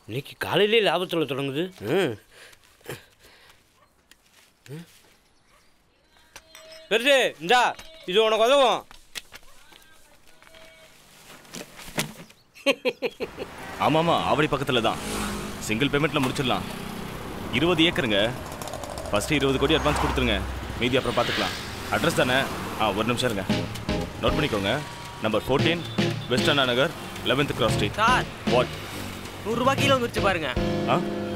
இன்னைக்கு காலையிலே லாபத்தில் தொடங்குது ம் ம். பெருசு இந்தா இது உனக்கு உதவும் ஆமாமா ஆவடி பக்கத்துல தான் சிங்கிள் பேமெண்ட்ல முடிச்சிடலாம் இருபது ஏக்கருங்க ஃபர்ஸ்ட் இருபது கோடி அட்வான்ஸ் கொடுத்துருங்க மீதி அப்புறம் பார்த்துக்கலாம் அட்ரஸ் தானே ஆ ஒரு நிமிஷம் இருங்க நோட் பண்ணிக்கோங்க number fourteen west Anna Nagar eleventh cross street sir what நூறுரூபா கீழே வந்துருச்சு பாருங்க ஆ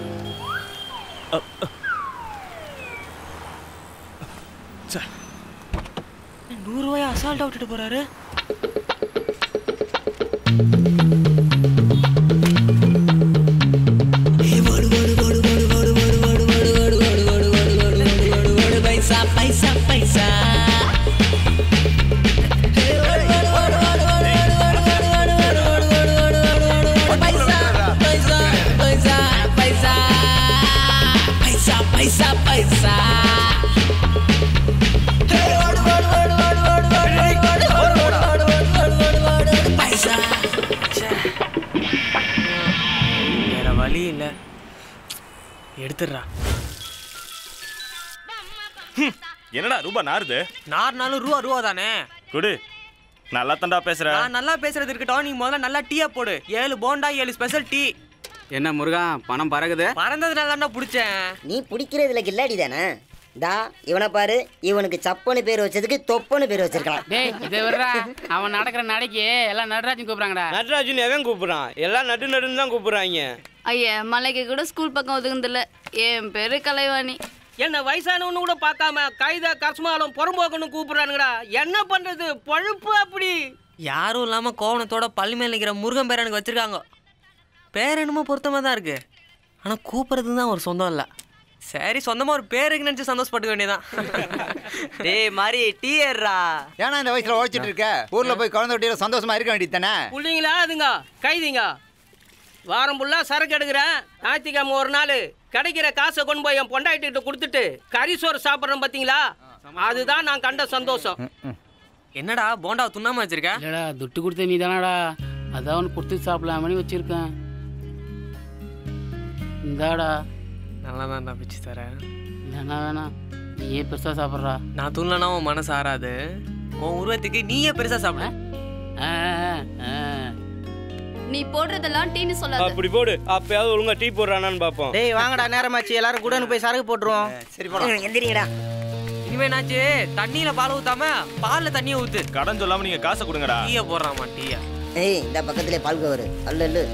நூறுரூவாயை அசால்ட்டாக விட்டுட்டு போறாரு பைசா பைசா பைசா பைசா பைசா பைசா பைசா பைசா பைசா பைசா பைசா வேற வழி இல்லை எடுத்துடுறா என்னடா ரூபா நாருது நார்னாலும் ரூபா ரூபா தானே குடு நல்லா தண்டா பேசுற நான் நல்லா பேசுறது இருக்கட்டும் நீ முதல்ல நல்லா டீயா போடு ஏழு போண்டா ஏழு ஸ்பெஷல் டீ என்ன முருகா பணம் பறகுது பறந்ததுனால தான் பிடிச்சேன் நீ பிடிக்கிறதுல கில்லாடி தானே தா இவனை பாரு இவனுக்கு சப்பன்னு பேர் வச்சதுக்கு தொப்பன்னு பேர் வச்சிருக்கலாம் டேய் இதை விடுறா அவன் நடக்கிற நடைக்கு எல்லாம் நடராஜன் கூப்பிடுறாங்கடா நட்ராஜன் எவன் கூப்பிட்றான் எல்லாம் நடு நடுன்னு தான் கூப்பிட்றாங்க ஐயா மலைக்கு கூட ஸ்கூல் பக்கம் ஒதுங்குதில்ல என் பேரு கலைவாணி என்ன வயசானவனு கூட பார்க்காம கைதா கஸ்மாலம் புறம்போக்குன்னு கூப்பிடுறானுங்கடா என்ன பண்றது பழுப்பு அப்படி யாரும் இல்லாம கோவணத்தோட பள்ளி மேல நிக்கிற முருகன் பேர் எனக்கு வச்சிருக்காங்க பேர் என்னமோ பொருத்தமா தான் இருக்கு ஆனா கூப்பிடுறது தான் ஒரு சொந்தம் இல்ல சரி சொந்தமா ஒரு பேருக்கு நினைச்சு சந்தோஷப்பட்டுக்க வேண்டியதான் டேய் மாதிரி டீ ஏறா ஏன்னா இந்த வயசுல உழைச்சிட்டு இருக்க ஊர்ல போய் குழந்தை குட்டியோட சந்தோஷமா இருக்க வேண்டியது தானே புள்ளிங்களா அதுங்க கைதிங்க வாரம் ஃபுல்லா சரக்கு எடுக்கிறேன் ஞாயிற்றுக்கிழமை ஒரு நாள் கிடைக்கிற காசை கொண்டு போய் என் பொண்டாட்டிகிட்ட கொடுத்துட்டு கறி சோறு சாப்பிட்றேன் பார்த்தீங்களா அதுதான் நான் கண்ட சந்தோஷம் என்னடா போண்டா துண்ணாம வச்சிருக்க இல்லடா துட்டு கொடுத்த நீ தானடா அதான் அவனுக்கு கொடுத்து சாப்பிடலாமனு வச்சிருக்கேன் இந்தாடா நல்லா தான் பிச்சு தரேன் இல்லைண்ணா வேணாம் நீயே பெருசாக சாப்பிட்றா நான் துண்ணலனா உன் மனசு ஆறாது உன் உருவத்துக்கு நீயே பெருசா சாப்பிட ஆ ஆ, ஆ நீ போடுறதெல்லாம் டீன்னு சொல்லாத அப்படி போடு அப்பயாவது ஒழுங்கா டீ போடுறானான்னு பார்ப்போம் டேய் வாங்கடா நேரமாச்சு எல்லாரும் கூட போய் சரக்கு போட்டுருவோம் சரி போலாம் எந்திரிங்கடா இனிமே என்னாச்சு தண்ணியில பால் ஊத்தாம பால்ல தண்ணியை ஊத்து கடன் சொல்லாம நீங்க காசை கொடுங்கடா டீயை போடுறாமா டீயா ஏய் இந்த பக்கத்திலே பால் கவரு அல்ல அல்ல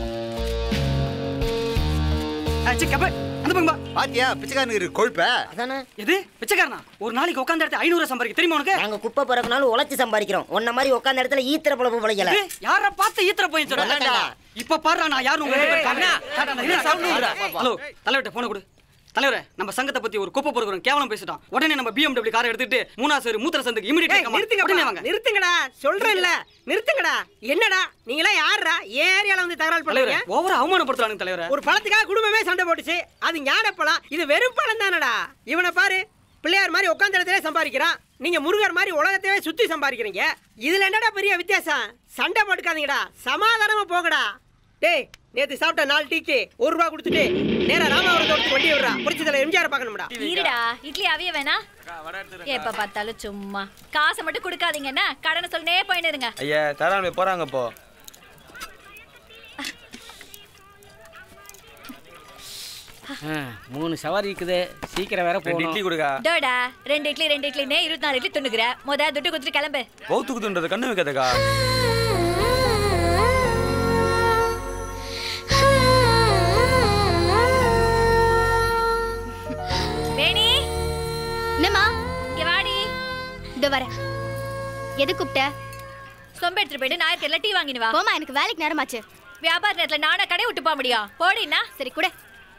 பாத்தியா பிச்சைக்காரனுக்கு இருக்கு கொழுப்ப அதானே எது பிச்சைக்காரனா ஒரு நாளைக்கு உட்காந்து இடத்துல ஐநூறு சம்பாதிக்க தெரியுமா உனக்கு நாங்க குப்பை பிறகுனாலும் உழைச்சி சம்பாதிக்கிறோம் உன்ன மாதிரி உட்காந்த இடத்துல ஈத்திர பொழப்பு பிழைக்கல யார பார்த்து ஈத்திர போய் வரலாம்டா. இப்ப பாரு நான் யாரும் ஹலோ தலைவர்கிட்ட போன கொடு தலைவரே நம்ம சங்கத்தை பத்தி ஒரு குப்பை பொறுக்கிறோம் கேவலம் பேசிட்டோம் உடனே நம்ம பிஎம்டபிள்யூ காரை எடுத்துட்டு மூணாவது மூத்திர சந்துக்கு இமிடியேட் நிறுத்துங்க உடனே வாங்க நிறுத்துங்கடா சொல்றேன்ல நிறுத்துங்கடா என்னடா நீங்களா யாருடா ஏரியால வந்து தகராறு தலைவரே பண்றீங்க ஓவரா அவமானப்படுத்துறாங்க தலைவரே ஒரு பழத்துக்காக குடும்பமே சண்டை போட்டுச்சு அது ஞான பழம் இது வெறும் பழம் தானடா இவனை பாரு பிள்ளையார் மாதிரி உட்காந்த இடத்துல சம்பாதிக்கிறான் நீங்க முருகர் மாதிரி உலகத்தையே சுத்தி சம்பாதிக்கிறீங்க இதுல என்னடா பெரிய வித்தியாசம் சண்டை போட்டுக்காதீங்கடா சமாதானமா போங்கடா டேய் நேத்து சாப்பிட்ட நாலு டீக்கு ஒரு ரூபா கொடுத்துட்டு நேரா ராமாவரத்தோடத்துக்கு வண்டி விடுறா புரிச்சு தலை எம்ஜிஆர் பார்க்கணும்டா இருடா இட்லி அவிய வேணா எப்ப பார்த்தாலும் சும்மா காசை மட்டும் கொடுக்காதீங்கன்னா கடனை சொல்லினே போயின்னு இருங்க ஐயா தராமே போறாங்க இப்போ ஆ, மூணு சவாரி இருக்குது சீக்கிரம் வேற ரெண்டு இட்லி போகணும் கொடுக்கா டோடா ரெண்டு இட்லி ரெண்டு இட்லினே இருபத்தி நாலு இட்லி துண்ணுக்குற முத துட்டு கொடுத்துட்டு கிளம்பு பௌத்துக்குதுன்றது கண்ணு வைக்காதக்கா வேணி என்னம்மா இங்க வாடி இதோ வரேன் எது கூப்பிட்ட சொம்ப எடுத்துட்டு போயிட்டு ஞாயிற்றுக்கிழமை டீ வாங்கினு வா போமா எனக்கு வேலைக்கு நேரமாச்சு வியாபார நேரத்துல நானா கடை விட்டு போக முடியும் போடினா சரி கூட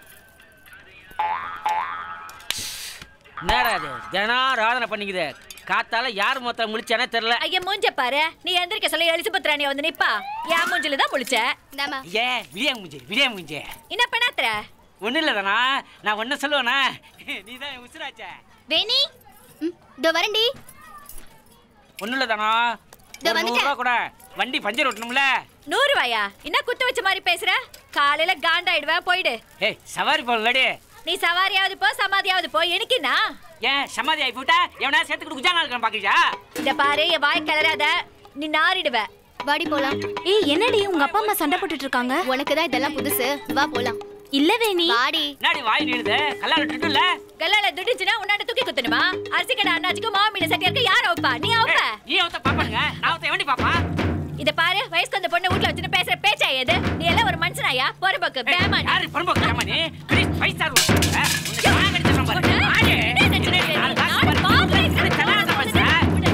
என்னடா அது தினம் ராதனை பண்ணிக்குது காத்தால யார் மொத்தம் முடிச்சானே தெரியல ஐயா மூஞ்ச பாரு நீ எந்திரிக்க சொல்ல எலிசபெத் ராணி வந்து நிப்பா என் மூஞ்சில தான் முழிச்ச இந்தாம்மா ஏ விடியா முஞ்சி விடியா முஞ்சி என்ன பண்ணாத்துற ஒன்றும் இல்லை தானா நான் ஒன்றும் சொல்லுவேனா நீ தான் என் உசுராச்ச வேணி ம், இதோ வரேன்டி ஒன்றும் இல்லை தானா இதோ ஒரு வந்துட்டேன். நூறுரூவா கூட வண்டி பஞ்சர் ஓட்டணும்ல நூறு ரூபாயா என்ன குத்து வச்ச மாதிரி பேசுற காலையில காண்டாயிடுவேன் போயிடு ஏய் சவாரி போகலடி நீ சவாரியாவது போ சமாதியாவது போ எனக்கு என்ன ஏன் சமாதி ஆகி போட்டா எவனா சேர்த்துக்கிட்டு குஜானா இருக்கான் பாக்குறியா இத பாரு என் வாய் கிளறாத நீ நாறிடுவ வாடி போலாம் ஏய் என்னடி உங்க அப்பா அம்மா சண்டை போட்டுட்டு இருக்காங்க உனக்கு தான் இதெல்லாம் புதுசு வா போலாம் இல்ல வேணி வாடி என்னடி வாய் நீளுது கல்லால டுட்டுல கல்லால துடிச்சுனா உன்னாண்ட தூக்கி குத்தணுமா அரிசி கடை அண்ணாச்சிக்கும் மாமியில சட்டியாருக்கு யார் அவுப்பா நீ அவுப்ப நீ அவத்த பாப்பானுங்க நான் அவத்த வண்டி பாப்பா இத பாரு வயசுக்கு அந்த பொண்ணு வீட்ல வச்சுட்டு பேசுற பேச்சா எது நீ எல்லாம் ஒரு மனுஷனாயா போறபோக்கு பேமான் யாரு பரம்போக்கு ஏமானி கிறிஸ் ஃபைவ் ஸ்டார் உன்னை வாங்க அடிச்சு சம்பாரு ஆடே நாலு காசு பாரு. எனக்கு கல்யாணம் சம்பாதிச்சா.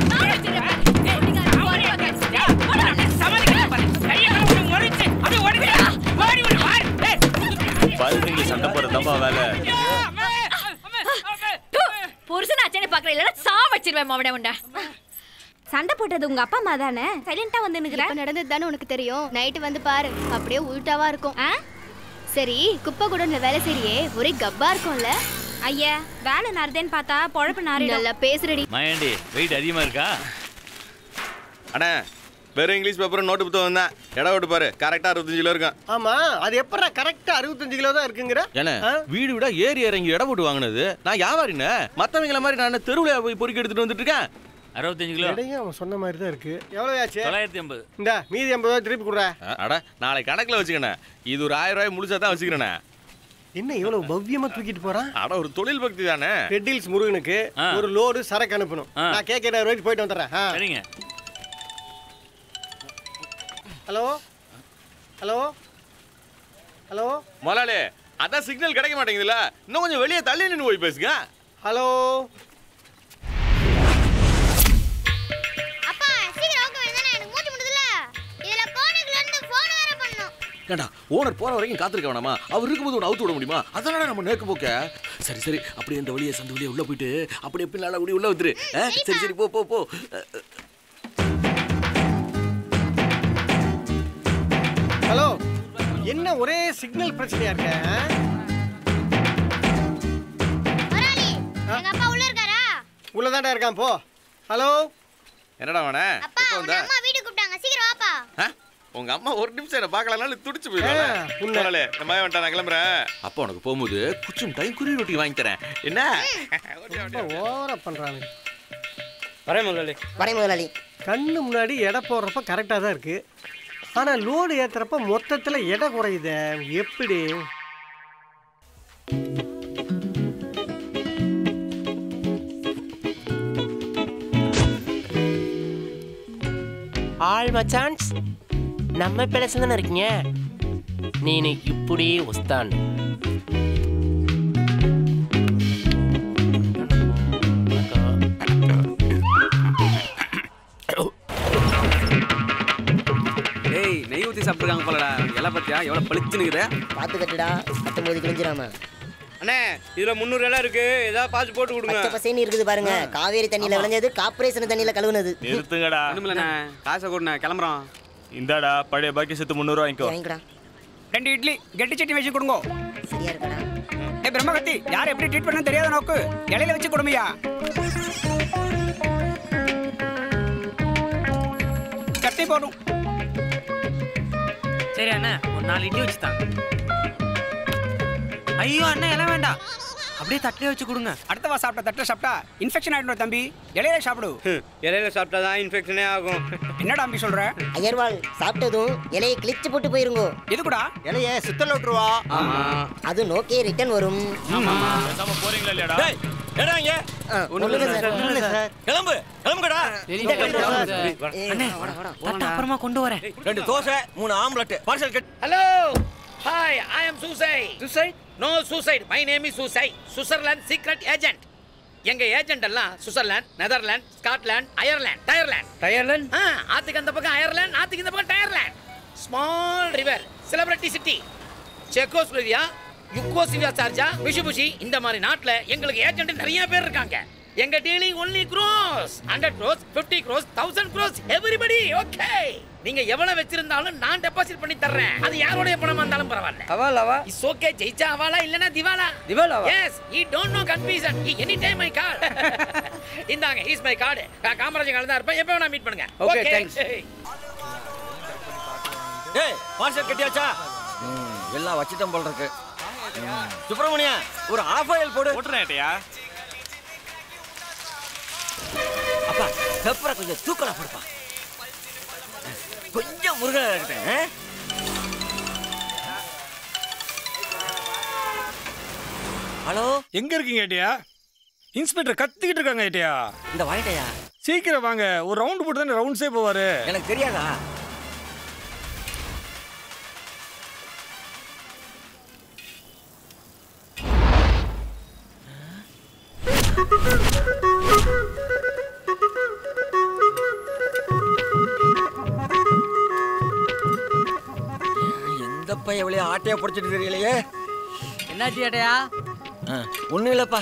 சமாளிக்க பாரு. கையை காலை விட்டு முறிச்சு, அப்படியே ஓடிவிடு. ஓடி விடு, வாரு. ஏய், பாருங்க சண்டை போற தம்பா வேலை புருஷன் அச்சனை பாக்குற இல்ல சா வச்சிருவேன் அவனை உண்ட சண்டை போட்டது உங்க அப்பா அம்மா தானே சைலண்டா வந்து நிக்கிற இப்ப நடந்தது தானே உனக்கு தெரியும் நைட்டு வந்து பாரு அப்படியே உள்டாவா இருக்கும் சரி குப்பை குடோன்ல வேலை செய்றியே ஒரே கப்பா இருக்கும்ல ஐயா வேலை நாருதேன்னு பார்த்தா பொழப்பு நாரிடும் நல்லா பேசுறடி மயண்டி வெயிட் அதிகமா இருக்கா அண்ணே வெறும் இங்கிலீஷ் பேப்பரும் நோட்டு புத்தகம் தான் இடம் விட்டு பாரு கரெக்டாக அறுபத்தஞ்சு கிலோ இருக்கும் ஆமா அது எப்படா கரெக்டா அறுபத்தஞ்சு கிலோ தான் இருக்குங்கிற ஏண்ணே வீடு விட ஏறி இறங்கி இடம் போட்டு வாங்கினது நான் வியாபாரிண்ணே மற்றவங்கள மாதிரி நான் தெருவில் போய் பொறுக்கி எடுத்துட்டு வந்துட்டு இருக்கேன் அறுபத்தஞ்சு கிலோ இடையும் அவன் சொன்ன மாதிரி தான் இருக்கு எவ்வளவு ஆச்சு தொள்ளாயிரத்தி ஐம்பது இந்த மீதி ஐம்பது ரூபாய் திருப்பி கொடுறா அட நாளை கணக்கில் வச்சுக்கண்ணே இது ஒரு ஆயிரம் ரூபாய் முழுசா தான் வச்சுக்கிறேண்ணே என்ன இவ்வளவு பவ்யமா தூக்கிட்டு போறான் அட ஒரு தொழில் பக்தி தானே ரெட்டில்ஸ் முருகனுக்கு ஒரு லோடு சரக்கு அனுப்பணும் நான் கேட்கிற ரூபாய்க்கு போயிட்டு வந்துடுறேன் ஆ. சரிங்க ஹலோ ஹலோ ஹலோ முதலாளி அதான் சிக்னல் கிடைக்க மாட்டேங்குதுல்ல இன்னும் கொஞ்சம் வெளியே தள்ளி நின்று போய் பேசுங்க ஹலோ அப்பா சீக்கிரம் அவுக்க வேண்டாம் எனக்கு மூச்சு முடுதுல இதுல போனுக்குல இருந்து போன் வேற பண்ணனும் ஏண்டா ஓனர் போற வரைக்கும் காத்திருக்க வேணாமா அவர் இருக்கும்போது உன்னை அவுத்து விட முடியுமா அதனால நம்ம நேக்கு போக்க சரி சரி அப்படியே இந்த வழியை சந்த வழியை உள்ள போயிட்டு அப்படியே பின்னால அப்படி உள்ள வந்துரு ஆ, சரி சரி போ போ போ ஹலோ என்ன ஒரே சிக்னல் பிரச்சனையா இருக்க ஆ? எங்க அப்பா உள்ள இருக்காரா உள்ளதாண்டா இருக்கான் போ ஹலோ என்னடா அவன அப்பா எப்போ உங்க வந்த அம்மா வீட்டுக்கு கூப்பிட்டாங்க சீக்கிரம் வாப்பா ஆ? உங்க அம்மா ஒரு நிமிஷம் என்ன பார்க்கலனாலும் துடிச்சு ஆ, போயிடுவாங்க உண்மை. முதலாளி இந்த மாதிரி வந்துட்டா நான் கிளம்புறேன் அப்பா உனக்கு போகும்போது குச்சும் டைம் குருவி ரொட்டி வாங்கி தரேன் என்ன ஓவரா பண்றானு வரேன் முதலாளி வரேன் முதலாளி கண்ணு முன்னாடி எடை போடுறப்ப கரெக்டாக தான் இருக்கு ஆனா லோடு ஏத்துறப்ப மொத்தத்துல எடை குறையுதே எப்படி ఆల్ మచాన్స్ నమ్మ పిలసిందని இருக்கீங்க నేను ఇప్పుడే వస్తాను டேய் நெய் ஊற்றி சாப்பிட்ருக்காங்க போலடா எல்லாம் பார்த்தியா எவ்வளோ பளிச்சுனுக்குது பார்த்து கட்டுடா பத்தொன்பது கிழிஞ்சிராம அண்ணே இதுல முந்நூறு இடம் இருக்கு ஏதாவது பார்த்து போட்டு கொடுங்க பச்சை பசேன்னு இருக்குது பாருங்க காவேரி தண்ணியில விளைஞ்சது கார்பரேஷன் தண்ணியில கழுவுனது நிறுத்துங்கடா ஒன்றுமில்லண்ணே காசை கொடுண்ணே கிளம்புறோம் இந்தாடா பழைய பாக்கி சேர்த்து முந்நூறுவா வாங்கிக்கோ வாங்கிக்கடா ரெண்டு இட்லி கெட்டி சட்னி வச்சு கொடுங்க சரியா இருக்கடா ஏ பிரம்மகத்தி யார் எப்படி ட்ரீட் பண்ண தெரியாத நோக்கு இலையில வச்சு கொடுமையா சட்னி போடும் சரி அண்ணா ஒரு நாலு இட்லி வச்சு தாங்க ஐயோ அண்ணா எல்லாம் வேண்டாம் அப்படியே தட்டிலே வச்சு கொடுங்க அடுத்தவா சாப்பிட்ட தட்டை சாப்பிட்டா இன்ஃபெக்ஷன் ஆயிடும் தம்பி இலையில சாப்பிடு இலையில சாப்பிட்டா தான் இன்ஃபெக்ஷனே ஆகும் என்னடா அம்பி சொல்ற அயர்வாள் சாப்பிட்டதும் இலையை கிழிச்சு போட்டு போயிருங்கோ எதுக்குடா இலைய சுத்தல விட்டுருவா அது நோக்கே ரிட்டர்ன் வரும் பேசாம போறீங்களா இல்லையாடா ஏடாங்க ஒண்ணும் இல்ல சார், ஒண்ணும் இல்ல சார். கிளம்பு கிளம்புங்கடா அண்ணே தட்டை அப்புறமா கொண்டு வரேன் ரெண்டு தோசை மூணு omelette parcel cut hello hi I am suicide suicide no suicide my name is suicide Switzerland secret agent எங்க ஏஜென்ட் எல்லாம் Switzerland Netherlands Scotland Ireland Tyreland Tyreland ஆ ஆத்துக்கு அந்த பக்கம் அயர்லாந்து ஆத்துக்கு இந்த பக்கம் Tyreland small river celebrity city Czechoslovakia Yugoslavia Sharjah Mitsubishi இந்த மாதிரி நாட்டுல எங்களுக்கு ஏஜென்ட் நிறைய பேர் இருக்காங்க எங்க dealing only crores hundred crores fifty crores thousand crores everybody okay நீங்க எவ்வளவு வச்சிருந்தாலும் நான் டெபாசிட் பண்ணி தர்றேன் அது யாருடைய பணமா இருந்தாலும் பரவாயில்ல அவால் அவா இஸ் ஓகே ஜெயிச்சா அவாலா இல்லனா திவாலா திவாலாவா? Yes he don't know confusion he any time my card இந்தாங்க இஸ் மை கார்டு காமராஜர் காலம் தான் இருப்பேன் எப்போ வேணா மீட் பண்ணுங்க Okay, thanks. ஏய் பார்சல் கட்டியாச்சா ம், எல்லாம் வச்சுட்டோம் போல இருக்கு ம். சுப்பிரமணியா ஒரு ஆஃப் ஆயில் போடு போட்டுறேன்யா அப்பா பெப்பரை கொஞ்சம் தூக்கலா போடுப்பா கொஞ்சம் முருகலா இருக்கட்டும் ஆ? ஹலோ எங்க இருக்கீங்க ஏட்டியா இன்ஸ்பெக்டர் கத்திக்கிட்டு இருக்காங்க ஏட்டியா இந்த வாங்கிட்டயா சீக்கிரம் வாங்க ஒரு ரவுண்ட் போட்டு தானே ரவுண்ட்ஸே போவாரு எனக்கு தெரியாதா எந்த பையன் எவ்வளோ ஆட்டையா பிடிச்சிட்டு தெரியலையே என்னாச்சு ஏட்டையா ஒன்றும் இல்லைப்பா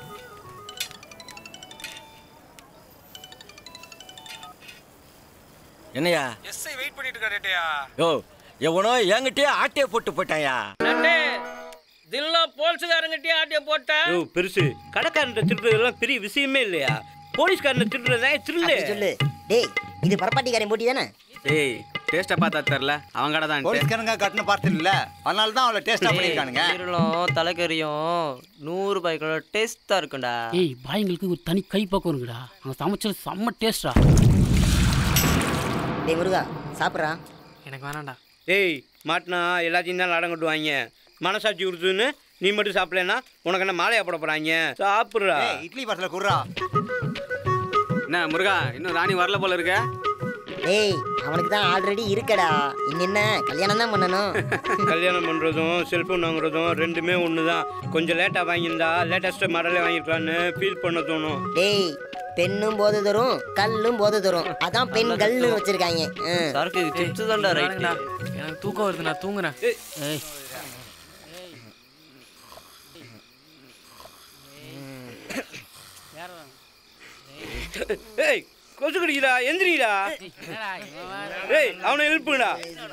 என்னையா எஸ்ஐ வெயிட் பண்ணிட்டு இருக்காரு ஏட்டியா யோ எவனோ என்கிட்டயே ஆட்டையை போட்டு போட்டாயா நட்டு தில்லா போலீஸுக்காரங்கிட்டே ஆட்டிய போட்ட யோ பெருசு கடைக்காரன் திருடுறதெல்லாம் பெரிய விஷயமே இல்லையா போலீஸ்காரன் திருடுறதா திருடு அப்படி சொல்லு டேய் இது பரப்பாட்டிக்காரன் போட்டி தானே ஏய் டேஸ்ட்டை பார்த்தா தெரில அவங்க கடை தான் போலீஸ்காரங்க கட்டின பார்த்து இல்ல அதனால தான் அவளை டேஸ்டா பண்ணிருக்கானுங்க ஈரலும் தலைக்கறியும் நூறு ரூபாய்க்குள்ள டேஸ்டா இருக்கும்டா ஏய் பாய்ங்களுக்கு ஒரு தனி கை பக்கம் இருக்குடா அவங்க சமைச்சது செம்ம டேஸ்டா டேய் முருகா சாப்பிட்றா எனக்கு வேணாம்டா டேய் மாட்டினா எல்லாத்தையும் தான் லாடம் கட்டுவாங்க மனசாட்சி கொடுத்துன்னு நீ மட்டும் சாப்பிடலன்னா உனக்கு என்ன மாலையா போட போறாங்க சாப்பிட்றா இட்லி பார்சல குடுறா என்ன முருகா இன்னும் ராணி வரல போல இருக்க டேய் அவனுக்கு தான் ஆல்ரெடி இருக்கடா இன்னும் என்ன கல்யாணம் தான் பண்ணணும் கல்யாணம் பண்ணுறதும் செல்ஃபோன் வாங்குறதும் ரெண்டுமே ஒன்று தான் கொஞ்சம் லேட்டாக வாங்கியிருந்தா லேட்டஸ்ட் மாடலே வாங்கியிருக்கலான்னு ஃபீல் பண்ண தோணும் டேய் பெண்ணும் போது தரும் கல்லும் போது தரும் அதான் பெண் கல்னு வச்சிருக்காங்க ம். சரக்கு சிப்ஸ் தான்டா ரைட் எனக்கு தூக்கம் வருது நான் தூங்குறேன் ஏய் ஏய் கொசு கடிக்குதா எந்திரிடா ஏய் அவனை எழுப்புடா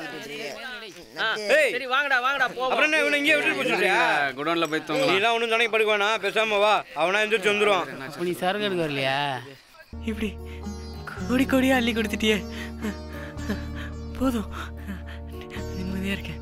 ஏய் சரி வாங்கடா வாங்கடா போ அப்புறம் என்ன இவனை இங்கே விட்டுட்டு போச்சுட்டியா குடோன்ல போய் நீ தூங்கலாம் எல்லாம் ஒன்றும் துணைக்கு படுக்க வேணாம் பேசாம வா அவனா எந்திரிச்சு வந்துருவான் இப்போ நீ சரக்கு எடுக்க வரலையா இப்படி கோடி கோடியா அள்ளி கொடுத்துட்டியே போதும் நிம்மதியா இருக்கேன்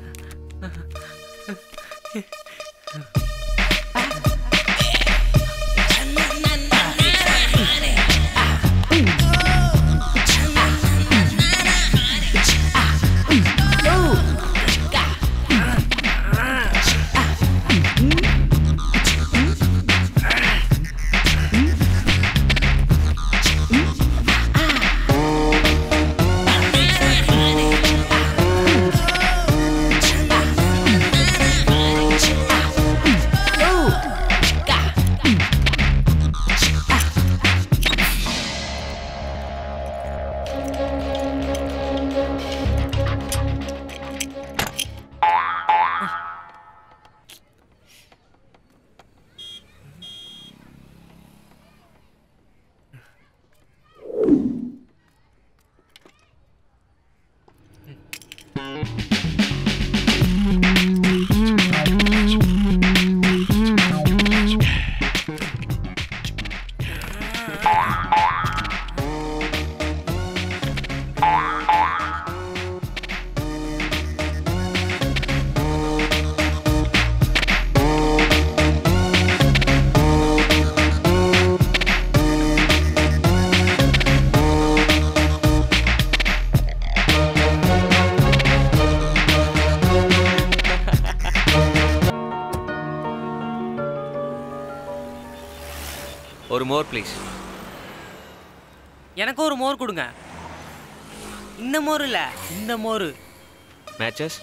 ஒரு மோர் ப்ளீஸ் எனக்கும் ஒரு மோர் கொடுங்க இந்த மோர் இல்ல இந்த மோர் மேட்சஸ்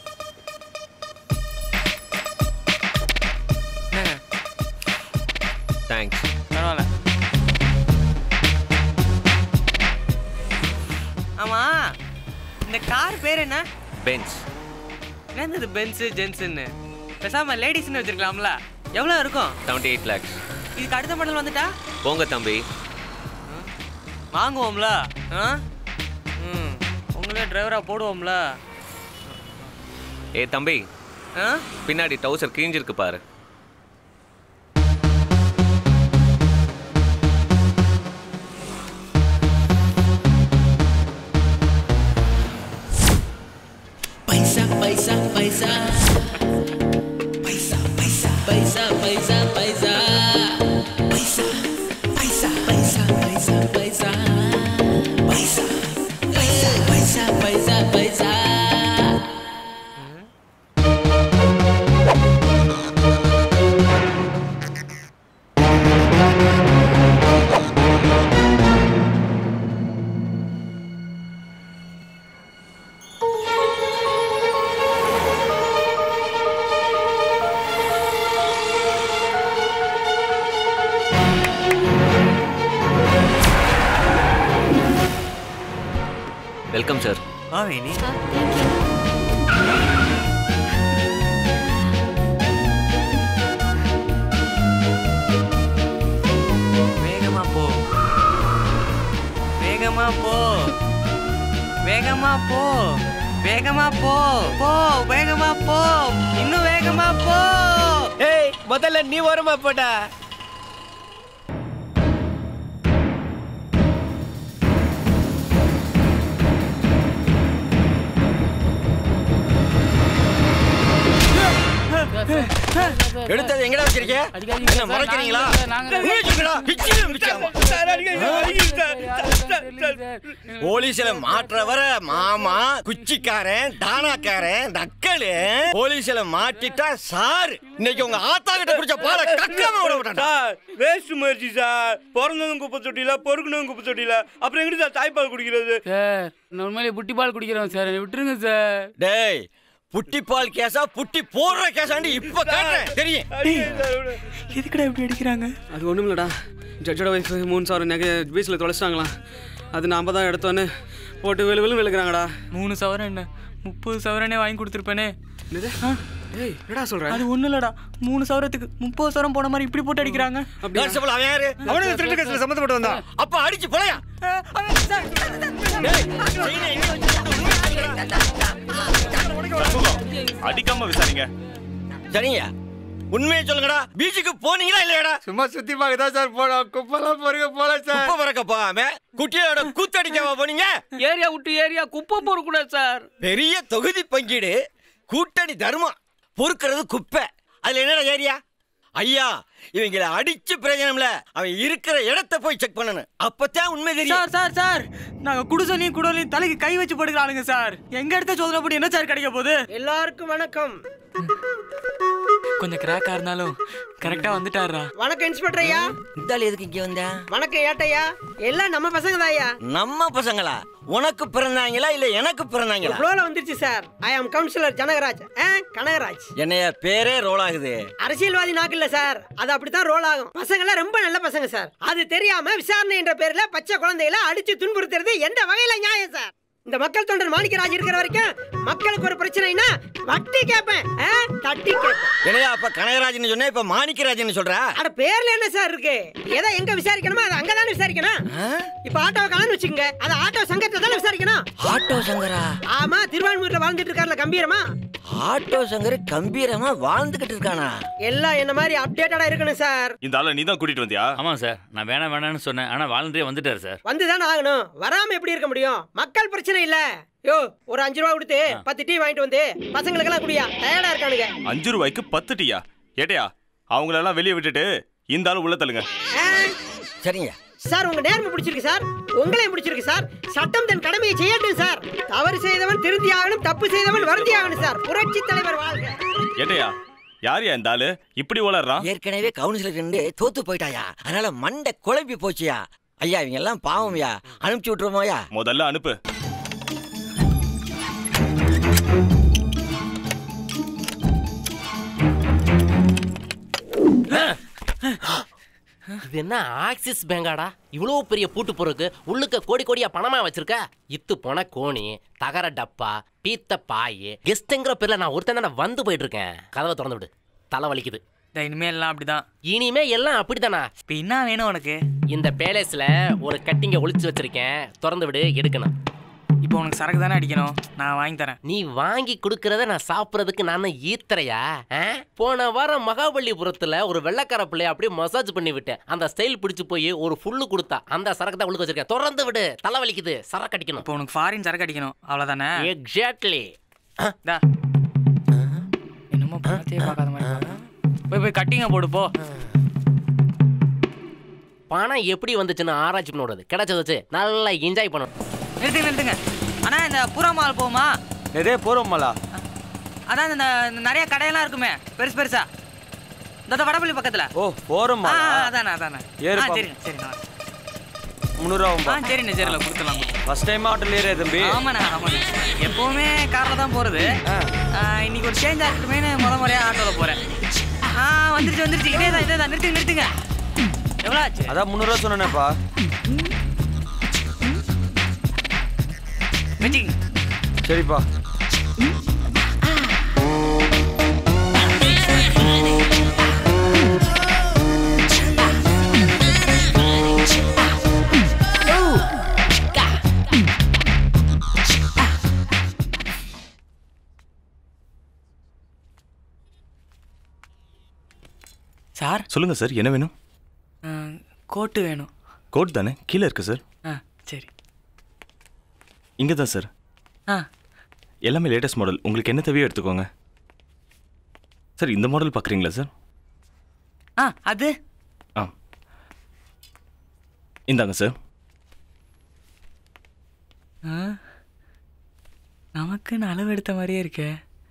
தேங்க்ஸ் பரவாயில்ல ஆமா இந்த கார் பேர் என்ன பென்ஸ் என்னது இது பென்ஸு ஜென்ஸுன்னு பேசாம லேடிஸ்னு வச்சிருக்கலாம்ல எவ்வளோ இருக்கும் செவன்டி எயிட் லேக்ஸ் இதுக்கு அடுத்த மாடல் வந்துட்டா போங்க தம்பி வாங்குவோம்ல ஆ ம் உங்களே டிரைவராக போடுவோம்ல ஏ தம்பி ஆ பின்னாடி டவுசர் கிழிஞ்சிருக்கு பாரு paisa. Paisa, paisa, paisa, paisa, paisa. Paisa, paisa, paisa, paisa, paisa. Paisa, paisa, paisa, paisa, paisa. Welcome sir ஆ வேணி வேகமா போ வேகமா போ வேகமா போ வேகமா போ போ வேகமா போ இன்னும் வேகமா போ ஏய் முதல்ல நீ ஓரமா போடா எடுத்தது எங்கடா வச்சிருக்க என்ன முறைக்கிறீங்களா உயிரிச்சுக்கடா, பிச்சிடும் பிச்சாமா. போலீஸ்ல மாற்ற வர மாமா குச்சிக்காரன் தானாக்காரன் நக்கலு போலீஸ்ல மாட்டிட்டா சார் இன்னைக்கு உங்க ஆத்தா கிட்ட குடிச்ச பால கக்காம விட விட்டான் சார் வேஸ்ட் முயற்சி சார் பிறந்ததும் குப்பை தொட்டியில பொறுக்கணும் குப்பை தொட்டியில அப்புறம் எங்கிட்டு சார் தாய்ப்பால் குடிக்கிறது சார் நான் உண்மையிலே புட்டி பால் குடிக்கிறோம் சார் என்னை விட்டுருங்க சார் டேய் புட்டி பால் கேஸா புட்டி போடுற கேஸாண்டி இப்ப காட்டுறேன் தெரியும் எதுக்குடா இப்படி அடிக்கிறாங்க அது ஒன்றும் இல்லைடா ஜட்ஜோட ஒய்ஃப் மூணு சவரம் நகை பீச்சில் தொலைச்சிட்டாங்களாம் அது நாம தான் எடுத்தோன்னு போட்டு வெளு வெளு விழுக்கிறாங்கடா மூணு சவரம் என்ன முப்பது சவரனே வாங்கி கொடுத்துருப்பேனே ஏய் என்னடா சொல்ற அது ஒன்றும் இல்லடா மூணு சவரத்துக்கு முப்பது சவரம் போன மாதிரி இப்படி போட்டு அடிக்கிறாங்க கான்ஸ்டபிள் அவன் யாரு அவனும் திருட்டு கேஸ்ல சம்மந்தப்பட்டு வந்தான் அப்ப அடிச்சு போலையா அடிக்காம விசாரிங்க சரிங்க உண்மையை சொல்லுங்கடா பீச்சுக்கு போனீங்களா இல்லையாடா சும்மா சுத்தி பார்க்க தான் சார் போனோம் குப்பெல்லாம் பொறுக்க போல சார் குப்பை பறக்க போகாம குட்டியோட கூத்தடிக்காம போனீங்க ஏரியா விட்டு ஏரியா குப்பை போடக்கூடாது சார் பெரிய தொகுதி பங்கீடு கூட்டணி தர்மம் பொறுக்கிறது குப்பை அதுல என்னடா ஏரியா ஐயா இவங்கள அடிச்சு பிரயோஜனம்ல அவன் இருக்கிற இடத்த போய் செக் பண்ணணும் அப்பதான் உண்மை தெரியும் சார் சார் சார் நாங்க குடிசனையும் குடலையும் தலைக்கு கை வச்சு படுக்கிறாளுங்க சார் எங்க இடத்த சோதனை பண்ணி என்ன சார் கிடைக்க போகுது எல்லாருக்கும் வணக்கம் கொஞ்சம் கிராக்கா இருந்தாலும் கரெக்டா வந்துட்டாரா வணக்கம் இன்ஸ்பெக்டர் ஐயா இந்த ஆள் எதுக்கு இங்க வந்தா வணக்கம் ஏட்டையா எல்லாம் நம்ம பசங்க தான் ஐயா நம்ம பசங்களா உனக்கு பிறந்தாங்களா இல்ல எனக்கு பிறந்தாங்களா ஃப்ளோல வந்துருச்சு சார் ஐ ஆம் கவுன்சிலர் ஜனகராஜ் ஆ கனகராஜ் என்னைய பேரே ரோல் ஆகுது அரசியல்வாதி நாக்கு இல்ல சார் அது அப்படித்தான் ரோல் ஆகும் பசங்க எல்லாம் ரொம்ப நல்ல பசங்க சார் அது தெரியாம விசாரணை என்ற பேர்ல பச்சை குழந்தைகளை அடிச்சு துன்புறுத்துறது எந்த வகையில நியாயம் சார் இந்த மக்கள் தொண்டர் மாணிக்கராஜ் இருக்கிற வரைக்கும் மக்களுக்கு ஒரு பிரச்சனைனா வட்டி கேட்பேன் ஆ, தட்டி கேட்பேன் என்னையா அப்ப கனகராஜன் சொன்ன இப்ப மாணிக்கராஜன் சொல்ற அட பேர்ல என்ன சார் இருக்கு எதை எங்க விசாரிக்கணுமோ அதை அங்கதானே விசாரிக்கணும் இப்ப ஆட்டோ கலன்னு வச்சுக்கோங்க அது ஆட்டோ சங்கத்தை தானே விசாரிக்கணும் ஆட்டோ சங்கரா ஆமா திருவான்மூர்ல வாழ்ந்துட்டு இருக்காருல கம்பீரமா ஆட்டோ சங்கர் கம்பீரமா வாழ்ந்துகிட்டு இருக்கானா எல்லாம் என்ன மாதிரி அப்டேட்டடா இருக்கணும் சார் இந்த ஆளை நீ தான் கூட்டிட்டு வந்தியா ஆமாம் சார் நான் வேணாம் வேணாம்னு சொன்னேன் ஆனால் வாலண்டரே வந்துட்டார் சார் வந்துதானே ஆகணும் வராம எப்படி இருக்க முடியும் மக்கள் பிரச்சனை இல்ல யோ ஒரு அஞ்சு ரூபா கொடுத்து பத்து டீ வாங்கிட்டு வந்து பசங்களுக்கெல்லாம் குடியா டயர்டா இருக்கானுங்க அஞ்சு ரூபாய்க்கு பத்து டீயா ஏட்டையா அவங்களெல்லாம் வெளியே விட்டுட்டு இந்த ஆள் உள்ள தள்ளுங்க சரிங்க சார் உங்க நேர்மை பிடிச்சிருக்கு சார் உங்களையும் பிடிச்சிருக்கு சார் சட்டம் தன் கடமையை செய்யட்டும் சார் தவறு செய்தவன் திருந்தி ஆகணும் தப்பு செய்தவன் வருந்தி ஆகணும் சார் புரட்சி தலைவர் வாழ்க ஏட்டையா யார் இந்த ஆளு இப்படி வளர்றான் ஏற்கனவே கவுன்சிலர் இருந்து தோத்து போயிட்டாயா அதனால மண்டை குழம்பி போச்சியா ஐயா இவங்க எல்லாம் பாவம்யா அனுப்பிச்சு விட்டுருவோமாயா முதல்ல அனுப்பு இது என்ன ஆக்சிஸ் பேங்காடா இவ்வளோ பெரிய பூட்டு பொருக்கு உள்ளுக்க கோடி கோடியா பணமா வச்சிருக்க இத்து போன கோணி தகர டப்பா பீத்த பாய் கெஸ்ட்ங்கிற பேர்ல நான் ஒருத்தன் தானே வந்து போயிட்டு இருக்கேன் கதவை திறந்து விடு தலை வலிக்குது இனிமே எல்லாம் அப்படிதான் இனிமே எல்லாம் அப்படித்தானா இப்ப என்ன வேணும் உனக்கு இந்த பேலஸ்ல ஒரு கட்டிங்க ஒளிச்சு வச்சிருக்கேன் திறந்து விடு எடுக்கணும் இப்போ உனக்கு சரக்கு தானே அடிக்கணும் நான் வாங்கி தரேன் நீ வாங்கி கொடுக்கறத நான் சாப்பிட்றதுக்கு நான் ஈத்துறையா ஆ? போன வாரம் மகாபலிபுரத்துல ஒரு வெள்ளைக்கார பிள்ளைய அப்படியே மசாஜ் பண்ணி விட்டேன் அந்த ஸ்டைல் பிடிச்சு போய் ஒரு ஃபுல்லு கொடுத்தா அந்த சரக்கு தான் உள்ளுக்கு வச்சிருக்கேன் திறந்து விடு தலை வலிக்குது சரக்கு அடிக்கணும் இப்போ உனக்கு ஃபாரின் சரக்கு அடிக்கணும் அவ்வளவுதானே எக்ஸாக்ட்லி டா நம்ம பணத்தையே பார்க்காத மாதிரி பார்க்கறான். போய் போய் கட்டிங்க போடு போ பணம் எப்படி வந்துச்சுன்னு ஆராய்ச்சி பண்ணக்கூடாது கிடைச்சத வச்சு நல்லா என்ஜாய் பண்ணணும் நிறுத்துங்க நிறுத்துங்க அண்ணா இந்த புறமால் போமா எதே போகிறோம்மாலா அதான் இந்த இந்த நிறைய கடையெல்லாம் இருக்குமே பெருசு பெருசா இந்த வடபள்ளி பக்கத்துல ஓ போகிறோம்மா ஆ ஆ, அதானே அதானே ஏறுப்பா. ஆ சரிங்க சரிண்ணா முந்நூறுவா ஆ சரிண்ணே சரிண்ணா கொடுத்துலாம் ஃபர்ஸ்ட் டைம் ஆட்டோல ஏறிய தம்பி ஆமாண்ணா ஆமாண்ணா எப்பவுமே காரில் தான் போகிறது இன்னைக்கு ஒரு சேஞ்ச் ஆகட்டுமேனு முத முறையாக ஆட்டோவில் போகிறேன் ஆ வந்துருச்சு வந்துருச்சு இதே தான் இதே தான் நிறுத்துங்க நிறுத்துங்க எவ்வளோ ஆச்சு அதான் முந்நூறுவா சொன்னேனேப்பா வச்சுங்க சரிப்பா சார் சொல்லுங்கள் சார் என்ன வேணும் ஆ, கோட்டு வேணும் கோட் தானே கீழே இருக்கு சார் ஆ சரி இங்கே தான் சார் ஆ எல்லாமே லேட்டஸ்ட் மாடல் உங்களுக்கு என்ன தேவையோ எடுத்துக்கோங்க சார் இந்த மாடல் பார்க்குறீங்களா சார் ஆ அது ஆ இந்தாங்க சார் ஆ நமக்குன்னு அளவு எடுத்த மாதிரியே இருக்கே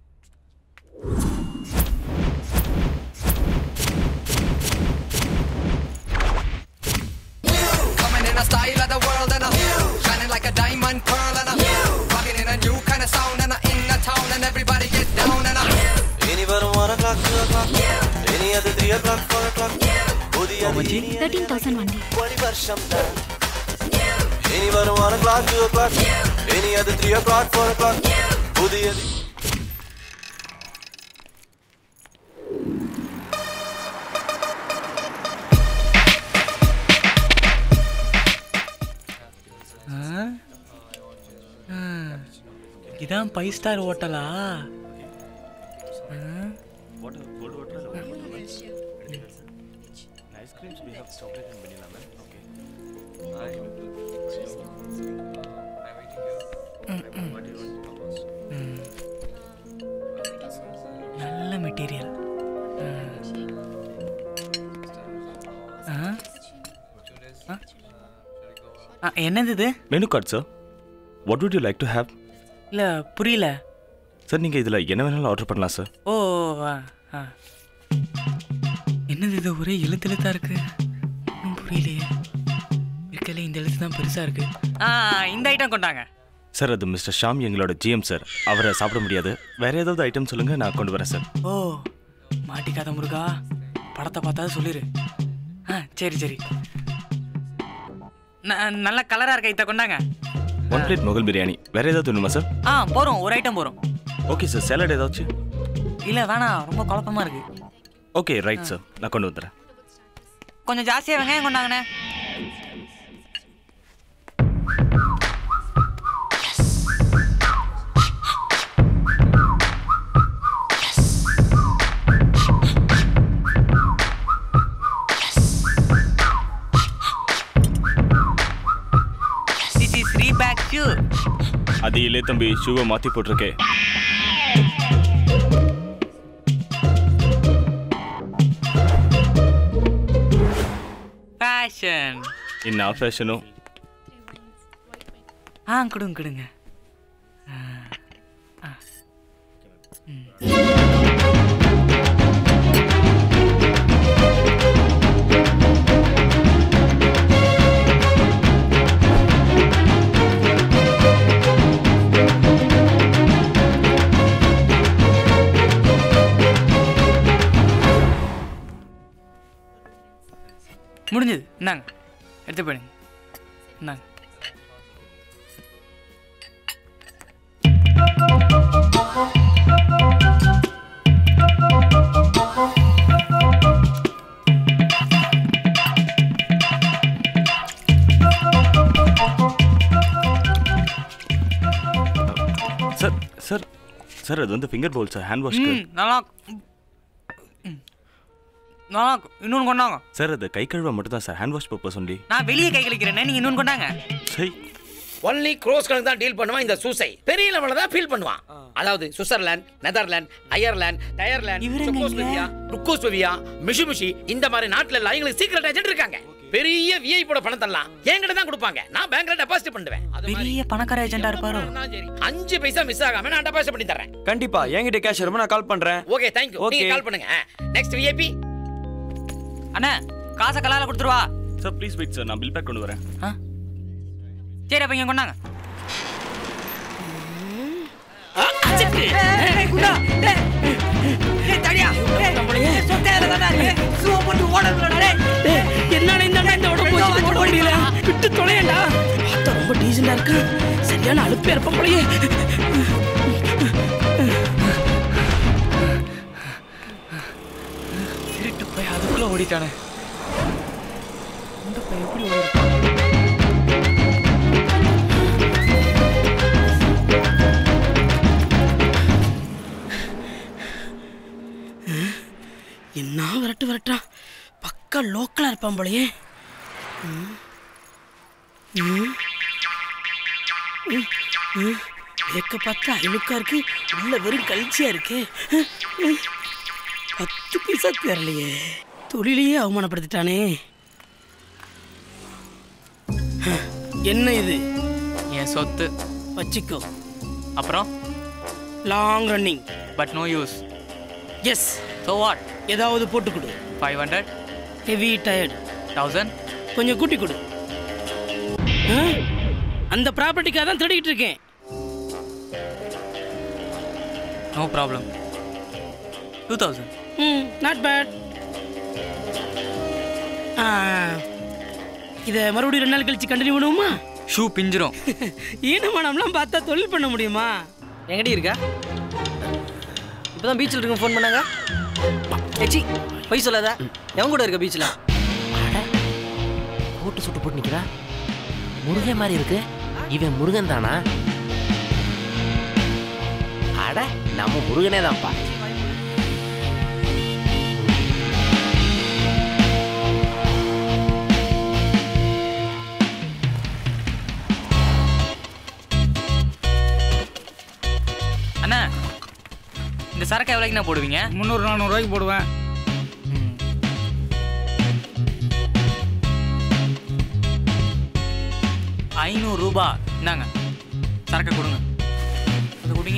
Coming in a style of the world and a shining like a diamond pearl and a rocking in a new kind of sound and a in the town and everybody get down and a இனி வரும் one o'clock two o'clock இனி அது three o'clock four o'clock புதிய thirteen thousand வண்டி கோடி வருஷம் தான் இனி வரும் one o'clock two o'clock இனி அது three o'clock four o'clock புதியது ஆ? ஆ, இதான் ஃபைவ் ஸ்டார் ஹோட்டலா ஆ? ம், ம். ம். நல்ல மெட்டீரியல் என்னது இது menu card sir what would you like to have இல்லை புரியல சார் நீங்கள் இதில் என்ன வேணாலும் ஆர்டர் பண்ணலாம் சார் ஓ ஆ ஆ என்னது இது ஒரே எழுத்து எழுத்தா இருக்கு ஒன்றும் புரியலையே இருக்கல இந்த எழுத்து தான் பெருசா இருக்கு ஆ இந்த ஐட்டம் கொண்டாங்க சார் அது மிஸ்டர் ஷாம் எங்களோட ஜிஎம் சார் அவரை சாப்பிட முடியாது வேற ஏதாவது ஐட்டம் சொல்லுங்கள் நான் கொண்டு வரேன் சார் ஓ மாட்டிக்காத முருகா படத்தை பார்த்தா சொல்லிடு ஆ சரி சரி ந- நல்ல கலரா இருக்க இத்த கொண்டாங்க ஒன் பிளேட் முகல் பிரியாணி வேற ஏதாவது வேணுமா சார் ஆ போறோம் ஒரு ஐட்டம் போறோம் ஓகே சார் சேலட் ஏதாச்சும் இல்ல வேணாம் ரொம்ப குழப்பமா இருக்கு ஓகே ரைட் சார் நான் கொண்டு வந்துடுறேன் கொஞ்சம் ஜாஸ்தியா வெங்காயம் கொண்டாங்கண்ணே This is Reebok shoe. அது இல்லே தம்பி ஷூவை மாற்றி போட்டிருக்கேன் Fashion. என்ன ஃபேஷனும் ஆ கொடுங்க கொடுங்க ஆ, ஆ. ம். முடிஞ்சது இந்தாங்க எடுத்து போயிடுங்க இந்தாங்க சார் சார் சார் அது வந்து ஃபிங்கர் பவுல் சார் ஹேண்ட் வாஷ்க்கு ம் நல்லா ம். ம். நல்லா இருக்கும். இன்னொன்று கொண்டாங்க சார் அது கை கழுவ மட்டும் தான் sir hand wash purpose only நான் வெளியே கை கழிக்கிறேனே நீங்கள் இன்னொன்று கொண்டாங்க சரி ஒன்லி க்ரோஸ் கணக்கு தான் டீல் பண்ணுவான் இந்த சூசை பெரிய லெவலில் தான் ஃபீல் பண்ணுவான் அதாவது சுவிட்சர்லாந்து நெதர்லாந்து அயர்லாந்து டயர்லாந்து இவரு எங்க செக்கோஸ்லோவியா ருக்கோஸ்லோவியா மிஷுமிஷி இந்த மாதிரி நாட்டுல எல்லாம் எங்களுக்கு சீக்கிரட் ஏஜென்ட் இருக்காங்க பெரிய விஐபியோட பணத்தெல்லாம் என்கிட்ட தான் கொடுப்பாங்க நான் பேங்க்ல டெபாசிட் பண்ணுவேன் அது மாதிரி பெரிய பணக்கார ஏஜென்டா இருப்பாரோ அஞ்சு பைசா மிஸ் ஆகாம நான் டெபாசிட் பண்ணி தரேன் கண்டிப்பா என்கிட்ட கேஷ் வருமா நான் கால் பண்றேன் ஓகே தேங்க்யூ Okay. நீங்க கால் பண்ணுங்க நெக்ஸ்ட் விஐபி அண்ணா காசை கலால கொடுத்துருவா சார் ப்ளீஸ் வெயிட் சார் நான் பில் பேக் கொண்டு வரேன் சரி அப்ப இங்க கொண்டாங்க என்னால இந்த அண்ணா இந்த உடம்பு வச்சுட்டு ஓட முடியல விட்டு தொலையண்டா பார்த்தா ரொம்ப டீசெண்டா இருக்கு சரியான அலுப்பே இருப்போம் போலயே திருட்டு போய் அதுக்குள்ள ஓடிட்டானே இந்த பையன் எப்படி ஓடி என்ன விரட்டு விரட்டான் பக்கா லோக்கலா இருப்பான் போலயே ம். ம். ம். ம். கேக்க பார்த்தா அழுக்கா இருக்கு உள்ள வெறும் கல்ச்சியா இருக்கு ம். பத்து பைசா தெரியலையே தொழிலையே அவமானப்படுத்திட்டானே என்ன இது என் சொத்து வச்சுக்கோ அப்புறம் long running but no use yes so what ஏதாவது போட்டு கொடு five hundred heavy tired thousand கொஞ்சம் கூட்டி கொடு ஆ? அந்த ப்ராப்பர்ட்டிக்காக தான் தேடிக்கிட்டு இருக்கேன் நோ ப்ராப்ளம் டூ தௌசண்ட் ம் நாட் பேட் இதை மறுபடியும் ரெண்டு நாள் கழிச்சு கண்டினியூ பண்ணுவோமா ஷூ பிஞ்சிரும் ஈனமானம்லாம் பார்த்தா தொழில் பண்ண முடியுமா எங்கடி இருக்கா இப்பதான் பீச்சில் இருக்க ஃபோன் பண்ணாங்க ஏச்சி பொய் சொல்லாத எவன் கூட இருக்க பீச்சில் போட்டு சுட்டு போட்டு நிக்கிறா முருகன் மாதிரி இருக்கு இவன் முருகன் தானா அட நம்ம முருகனே தான்ப்பா அண்ணா இந்த சரக்கு எவ்வளோக்கு நான் போடுவீங்க முந்நூறு நானூறுரூவாய்க்கு போடுவேன் ஐநூறு ரூபா இந்தாங்க சரக்கு கொடுங்க அது குடிங்க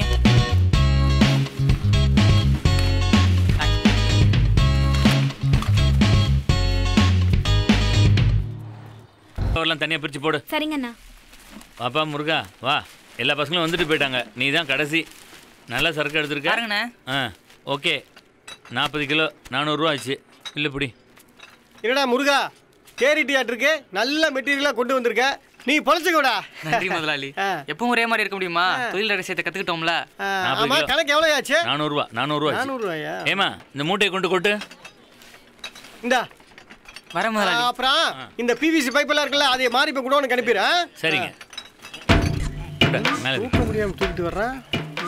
எல்லாம் தனியாக பிரித்து போடு சரிங்கண்ணா வாப்பா முருகா வா எல்லா பசங்களும் வந்துட்டு போயிட்டாங்க நீ தான் கடைசி நல்லா சரக்கு எடுத்திருக்க பாருங்கண்ணே. ஆ ஓகே நாற்பது கிலோ நானூறுரூவா ஆச்சு இல்லை பிடி என்னடா முருகா கேரிட்டியாட் இருக்கு நல்ல மெட்டீரியலாக கொண்டு வந்திருக்க நீ பொழைச்சிக்கோடா நன்றி முதலாளி எப்பவும் ஒரே மாதிரி இருக்க முடியுமா தொழில் ரகசியத்தை கத்துக்கிட்டோம்ல நாற்பது ஆமா கிலோ கணக்கு எவ்வளோ ஆச்சு நானூறுரூவா நானூறுரூவா ஆச்சு. நானூறுரூவாயா ஏமா இந்த மூட்டையை கொண்டு கொட்டு இந்தா வர ஆ, அப்புறம் இந்த பிவிசி பைப் எல்லாம் இருக்குல்ல அதை மாறி இப்போ கூட உனக்கு அனுப்பிடுறேன் சரிங்க மேலே தூக்க முடியாம தூக்கிட்டு வர்றேன்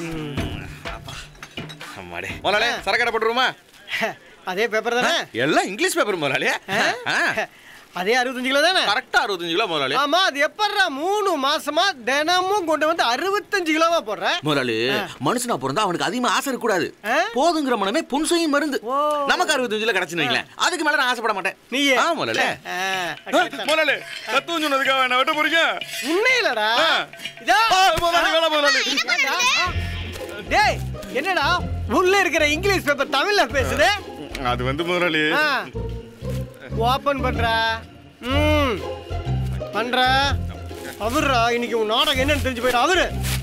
அம்மாடே முதலாளி சரக்கடை போட்டுருமா அதே பேப்பர் தானே எல்லாம் இங்கிலீஷ் பேப்பர் முதலாளி அதே அறுபத்தஞ்சு கிலோ தானே கரெக்டா அறுபத்தஞ்சு கிலோ முதலாளி ஆமா அது எப்பட்றா மூணு மாசமா தினமும் கொண்டு வந்து அறுபத்தஞ்சு கிலோவா போடுற முதலாளி மனுஷனா பிறந்தா அவனுக்கு அதிகமா ஆசை இருக்க கூடாது போதுங்கிற மனமே புன்சையும் மருந்து நமக்கு அறுபத்தஞ்சுல கிடைச்சுன்னு வைங்களேன் அதுக்கு மேல நான் ஆசைப்பட மாட்டேன் நீ ஆ முதலாளி முதலாளி தத்துவம் சொன்னதுக்காக என்ன வெட்ட போறீங்க உண்மையிலடா ஆ. இதோ. ஆ, முதலாளி, வேலை முதலாளி. ஏண்டா? டேய் என்னடா உள்ள இருக்கிற இங்கிலீஷ் பேப்பர் தமிழ்ல பேசுது அது வந்து முதலாளி ஓபன் பண்றா ம் பண்ற அவர்ரா இன்னைக்கு உன் நாடகம் என்னன்னு தெரிஞ்சு போயிடும் அவரு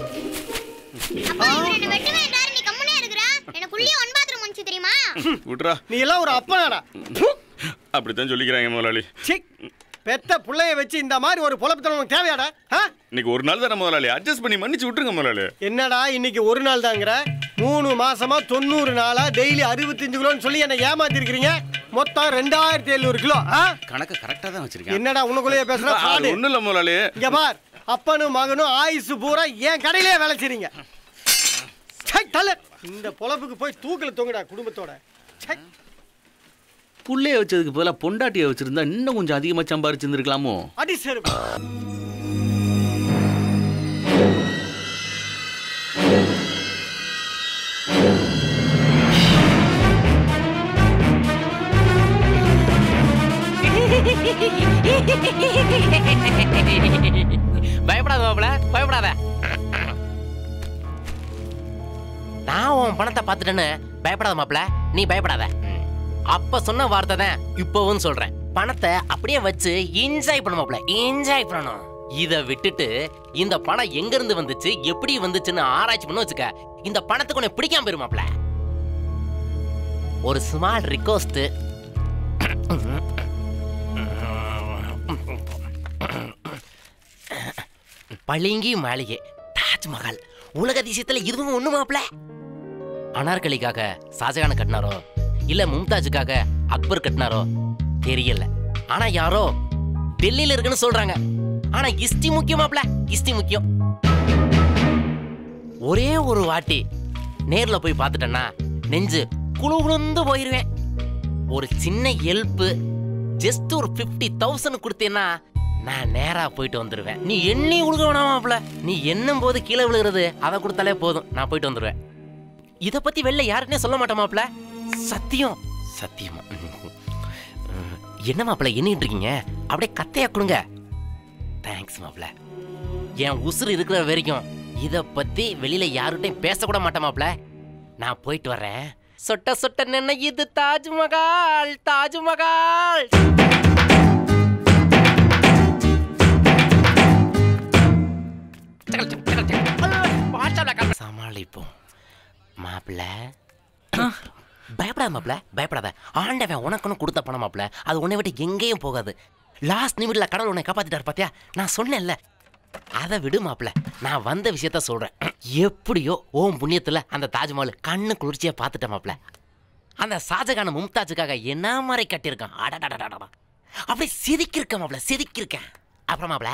விட்றா நீ எல்லாம் ஒரு அப்பனாடா அப்படித்தான் சொல்லிக்கிறாங்க முதலாளி சி பெத்த புள்ளைய வச்சு இந்த மாதிரி ஒரு பொழப்புத்தனம் உனக்கு தேவையாடா ஆ? இன்னைக்கு ஒரு நாள் தானே முதலாளி அட்ஜஸ்ட் பண்ணி மன்னிச்சு விட்டுருங்க முதலாளி என்னடா இன்னைக்கு ஒரு நாள் தாங்கிற மூணு மாசமா தொண்ணூறு நாளா டெய்லி அறுபத்தஞ்சு கிலோன்னு சொல்லி என்ன ஏமாத்தி இருக்கிறீங்க மொத்தம் ரெண்டாயிரத்தி எழுநூறு கிலோ ஆ? கணக்கு கரெக்டா தான் வச்சிருக்கேன் என்னடா உனக்குள்ளேயே பேசுற அது fraud. ஒண்ணும் இல்ல முதலாளி இங்க பார் அப்பனும் மகனும் ஆயுசு பூரா என் கடையிலேயே வேலை செய்றீங்க சை, தல இந்த பொழப்புக்கு போய் தூக்கல தொங்குடா குடும்பத்தோட சை. புள்ளைய வச்சதுக்கு பதிலாக பொண்டாட்டியை வச்சிருந்தா இன்னும் கொஞ்சம் அதிகமா சம்பாரிச்சிருந்துருக்கலாமோ அடி செருப்பு பணத்தை பார்த்துட்டேன்னு பயப்படாத மாப்ள நீ பயப்படாத ம். அப்ப சொன்ன வார்த்தை தான் இப்பவும் சொல்றேன் பணத்தை அப்படியே வச்சு என்ஜாய் பண்ண மாப்ள என்ஜாய் பண்ணணும் இத விட்டுட்டு இந்த பணம் எங்க இருந்து வந்துச்சு எப்படி வந்துச்சுன்னு ஆராய்ச்சி பண்ண வச்சுக்க இந்த பணத்துக்கு உன்னை பிடிக்காம போயிரும் மாப்ள ஒரு ஸ்மால் ரிக்வஸ்ட் பளிங்கி மாளிகை தாஜ்மஹால் உலக அதிசயத்துல இதுவும் ஒண்ணு மாப்ள அனார்கலிக்காக ஷாஜகான் கட்டினாரோ இல்ல மும்தாஜுக்காக அக்பர் கட்டினாரோ தெரியல ஆனா யாரோ டெல்லியில இருக்குன்னு சொல்றாங்க ஆனா இஸ்டி முக்கியம் மாப்ள இஸ்டி முக்கியம் ஒரே ஒரு வாட்டி நேர்ல போய் பார்த்துட்டேன்னா நெஞ்சு குழு குழுந்து போயிருவேன் ஒரு சின்ன ஹெல்ப் ஜஸ்ட் ஒரு ஃபிஃப்டி தௌசண்ட் கொடுத்தேன்னா நான் நேரா போயிட்டு வந்துடுவேன் நீ எண்ணி கொடுக்க வேணாமாப்ல நீ எண்ணும் போது கீழே விழுகிறது அதை கொடுத்தாலே போதும் நான் போயிட்டு வந்துடுவேன் இத பத்தி வெளில யாருன்னே சொல்ல மாட்டேன் சத்தியம் சத்தியமா உம், என்ன மாப்பிள எண்ணிட்டு இருக்கீங்க அப்படியே கத்தையா கொடுங்க தேங்க்ஸ் மாப்பிள என் உசுறு இருக்கிற வரைக்கும் இத பத்தி வெளியில யாருகிட்டையும் பேசக்கூட மாட்டேன் மாப்பிள நான் போயிட்டு வரேன் சொட்ட சொட்ட நின்ன இது தாஜ்மஹால் தாஜ்மஹால் சமாளிப்போம் மாப்பிள்ள பயப்படாத மாப்பிள்ள பயப்படாத ஆண்டவன் உனக்குன்னு கொடுத்த பணம் மாப்பிள்ள அது உன்னை விட்டு எங்கேயும் போகாது லாஸ்ட் நிமிட்ல கடவுள் உன்னை காப்பாத்திட்டாரு பாத்தியா நான் சொன்னேன்ல அதை விடு மாப்பிள்ள நான் வந்த விஷயத்த சொல்றேன் எப்படியோ ஓம் புண்ணியத்துல அந்த தாஜ்மஹால் கண்ணு குளிர்ச்சியா பார்த்துட்டேன் மாப்பிள்ள அந்த ஷாஜகான மும்தாஜுக்காக என்ன மாதிரி கட்டியிருக்கான் அடடடடடா அப்படி சிரிக்கிருக்கேன் மாப்பிள்ள சிரிக்கிருக்கேன் அப்புறம் மாப்பிள்ள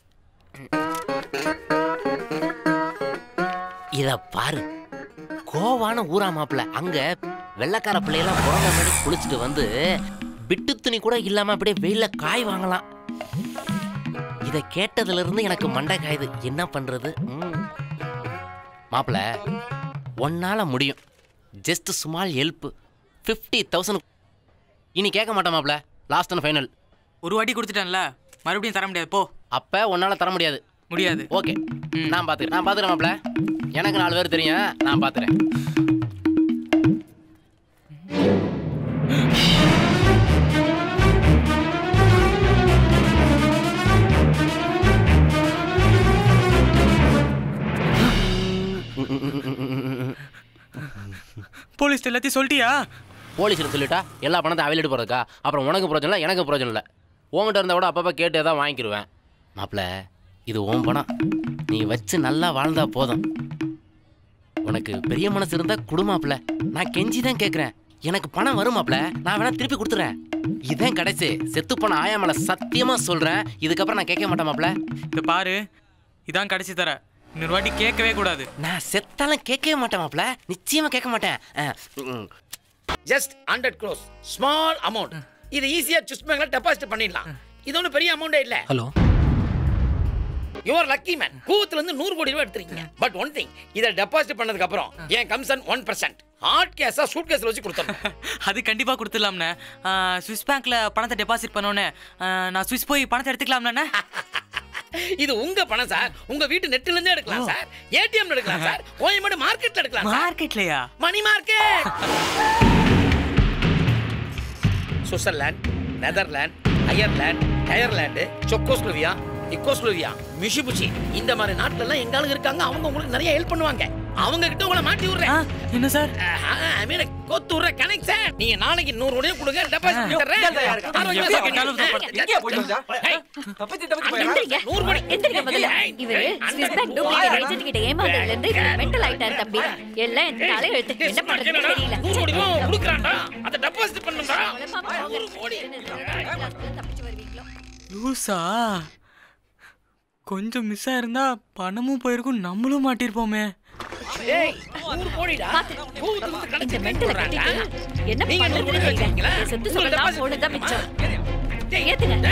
இத பாரு கோவான ஊரா மாப்பிள்ள அங்க வெள்ளக்கார பிள்ளையெல்லாம் பிறந்த மாதிரி குளிச்சுட்டு வந்து விட்டு துணி கூட இல்லாம அப்படியே வெயில காய் வாங்கலாம் இத கேட்டதுல இருந்து எனக்கு மண்டை காயுது என்ன பண்றது ம். மாப்பிள்ள ஒன்னால முடியும் just small help fifty thousand இனி கேட்க மாட்டேன் மாப்பிள்ள லாஸ்ட் அண்ட் ஃபைனல் ஒரு வாட்டி கொடுத்துட்டேன்ல மறுபடியும் தர முடியாது போ அப்ப உன்னால தர முடியாது முடியாது ஓகே நான் பாத்துக்கிறேன் நான் பாத்துக்கிறேன் மாப்பிள்ள எனக்கு நாலு பேர் தெரியும் நான் பாத்துறேன் போலீஸ் எல்லாத்தையும் சொல்லிட்டியா போலீஸ்ல சொல்லிட்டா எல்லா பணத்தை அவைலிட்டு போறதுக்கா அப்புறம் உனக்கு பிரச்சனை இல்லை எனக்கு பிரச்சனை இல்லை உன்கிட்ட இருந்தா கூட அப்பப்போ கேட்டு ஏதாவது வாங்கிக்கிருவேன் மாப்பிள்ள இது உன் பணம் நீ வச்சு நல்லா வாழ்ந்தா போதும் உனக்கு பெரிய மனசு இருந்தா குடுமாப்ல நான் கெஞ்சி தான் கேட்குறேன் எனக்கு பணம் வரும் மாப்ள நான் வேணா திருப்பி கொடுத்துறேன் இதான் கடைசி செத்து போன ஆயா மேல சத்தியமா சொல்றேன் இதுக்கப்புறம் நான் கேட்க மாட்டேன் மாப்ள இந்த பாரு இதான் கடைசி தர இன்னொரு வாட்டி கேட்கவே கூடாது நான் செத்தாலும் கேட்கவே மாட்டேன் மாப்ள நிச்சயமா கேட்க மாட்டேன் அஹ், ம். Just hundred crores small amount இது ஈஸியா சுஸ் பேங்க்ல டெபாசிட் பண்ணிடலாம் இது ஒன்றும் பெரிய அமௌண்டே இல்ல ஹலோ யுவர் லக்கி மேன் கூவத்துல இருந்து நூறு கோடி ரூபாய் எடுத்திருக்கீங்க பட் ஒன் திங் இதை டெபாசிட் பண்ணதுக்கு அப்புறம் என் கமிஷன் ஒன் பர்சன்ட் ஹார்ட் கேஸா சூட் கேஸ்ல வச்சு கொடுத்துருணும் அது கண்டிப்பா கொடுத்துடலாம்ண்ணே ஆ, சுவிஸ் பேங்க்ல பணத்தை டெபாசிட் பண்ணோன்னே ஆ, நான் சுவிஸ் போய் பணத்தை எடுத்துக்கலாம்ண்ணே இது உங்க பணம் சார் உங்க வீட்டு நெட்ல இருந்தே எடுக்கலாம் சார் ஏடிஎம் எடுக்கலாம் சார் ஓஎம்எட் மார்க்கெட்ல எடுக்கலாம் சார் மார்க்கெட்லயா money market Switzerland Netherlands Ireland Ireland Czechoslovakia Yugoslavia Mitsubishi இந்த மாதிரி நாட்டுல எல்லாம் எங்க ஆளுங்க இருக்காங்க அவங்க உங்களுக்கு நிறைய ஹெல்ப் பண்ணுவாங்க அவங்க கிட்ட உங்களை மாட்டி விடுறேன் என்ன சார் ஐ மீன் கோத்து விடுற கனெக்ட் சார் நீங்க நாளைக்கு நூறு உடைய கொடுங்க டெபாசிட் எந்திரிங்க. எந்திரிங்க முதல்ல. இவரு ஸ்விஸ் பேங்க் டூப்ளிகேட் ஏஜென்ட் கிட்ட ஏமாந்ததுல இருந்து இவரு மென்டல் ஆயிட்டாரு தம்பி எல்லாம் என் தலையெழுத்து என்ன பண்றதுன்னு தெரியல நூறு கோடி ரூபாய் கொடுக்குறான்டா அதை டெபாசிட் பண்ணுடா நூறு கோடி லூசா கொஞ்சம் மிஸ் ஆயிருந்தா பணமும் போயிருக்கும் நம்மளும் மாட்டிருப்போமே ஏய் நூறு கோடிடா கூவத்துல இருந்து இந்த கணக்கு மென்டலை போடுறாங்க. கட்டிட்டு என்ன நீங்க நூறு பண்றதுன்னு கோடி தெரியல வச்சிருக்கீங்களா? என் செத்து உங்களுக்கு சொல்லலாம் deposit போனதான் மிச்சம் ஏய், ஏத்துங்க